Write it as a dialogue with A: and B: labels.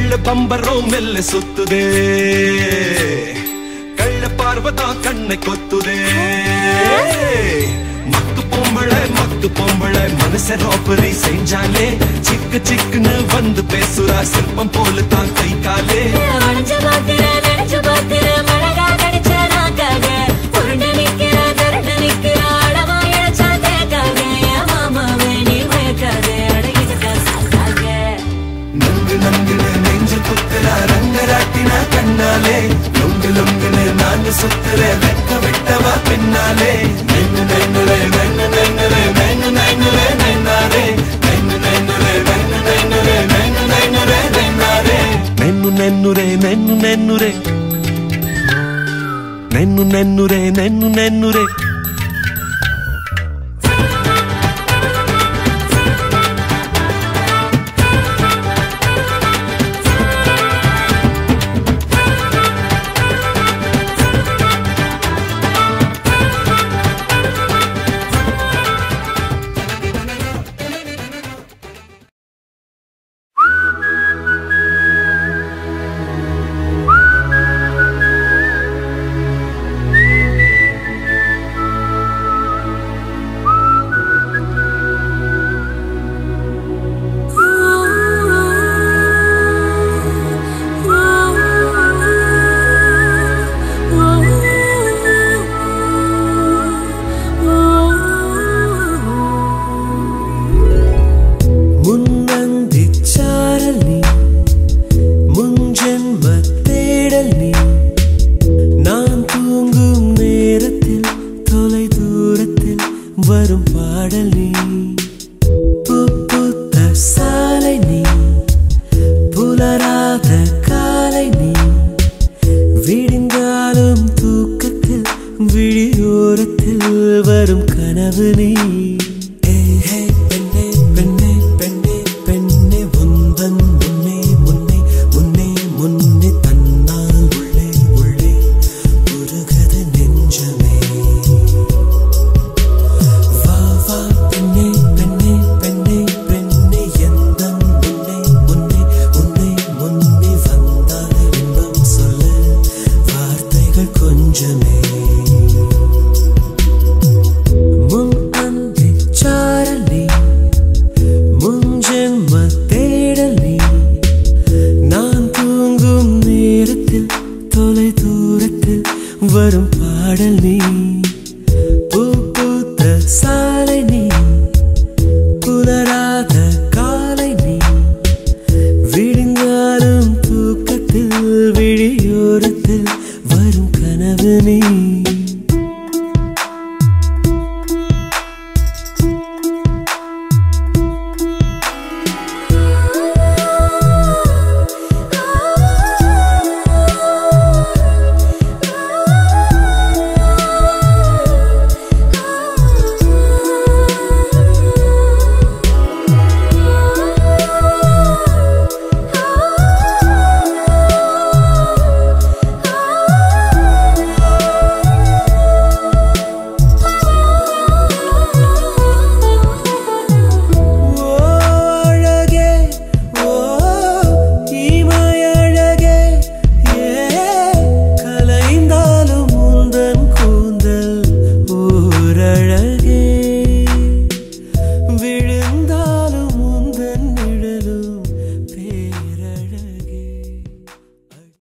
A: வெள்ள பம்பரம் மெல்ல சுத்துதே கள்ள பார்வதான் கண்ணை கொத்துதே மக்கு பொம்பளை மக்கு பொம்பளை மனச ரோப்பரி செஞ்சாலே சிக்கு சிக்குன்னு வந்து பேசுறா சிற்பம் போல தான் கை காலே
B: வளைஞ்ச பாக்குற, நெளிஞ்ச பாக்குற, மிளகா கடிச்ச நாக்காக. உருண்டு நிக்கிற, திரண்டு நிக்கிற, அளவா இழைச்சா கேட்காத. என் மாமாவை நீ மயக்காத, அடங்கிக்கிட்ட சாக்காக.
A: நங்கு நங்குன்னு நெஞ்ச குத்துற ரங்கராட்டின கண்ணாலே லொங்கு லொங்குன்னு நானு சுத்துற வெட்ட வெட்டவா பின்னாலே நென்னு நென்னுரே நென்னு நென்னுரே நென்னு நென்னுரே நென்னாரே நென்னு நென்னுரே நென்னு நென்னுரே நென்னு நென்னுரே நென்னாரே நென்னு நென்னுரே நென்னு நென்னுரே நென்னு நென்னுரே நென்னு நென்னுரே
C: മുന്നന്തിച്ചാരൽ നീ മുൻജന്മ തേടൽ നീ நான் தூங்கும் நேரத்தில் தொலை தூரத்தில் வரும் பாடல் நீ பூ பூத்த சாலை நீ புலராத காலை நீ விடிந்தாலும் தூக்கத்தில் விழியோரத்தில் வரும் கனவு நீ ஏய், ஹே, பெண்ணே பெண்ணே பெண்ணே பெண்ணே உந்தன் முன்னே முன்னே முன்னே முன்னே தன்னால் உள்ளே உள்ளே உருகது நெஞ்சமே வா வா பெண்ணே பெண்ணே பெண்ணே பெண்ணே எந்தன் முன்னே முன்னே முன்னே முன்னே வந்தால் இன்பம் சொல்ல வார்த்தைகள் கொஞ்சமே முன் அந்தி சாரல் நீ முன் ஜென்ம தேடல் நீ நான் தூங்கும் நேரத்தில் தொலை தூரத்தில் வரும் பாடல் நீ பூ பூத்த சாலை நீ புலராத காலை நீ விடிந்தாலும் தூக்கத்தில் விழியோரத்தில் வரும் கனவு நீ ஓ அழகே ஓ இமயழகே ஏ கலைந்தாலும் உந்தன் கூந்தல் ஓரழகே விழி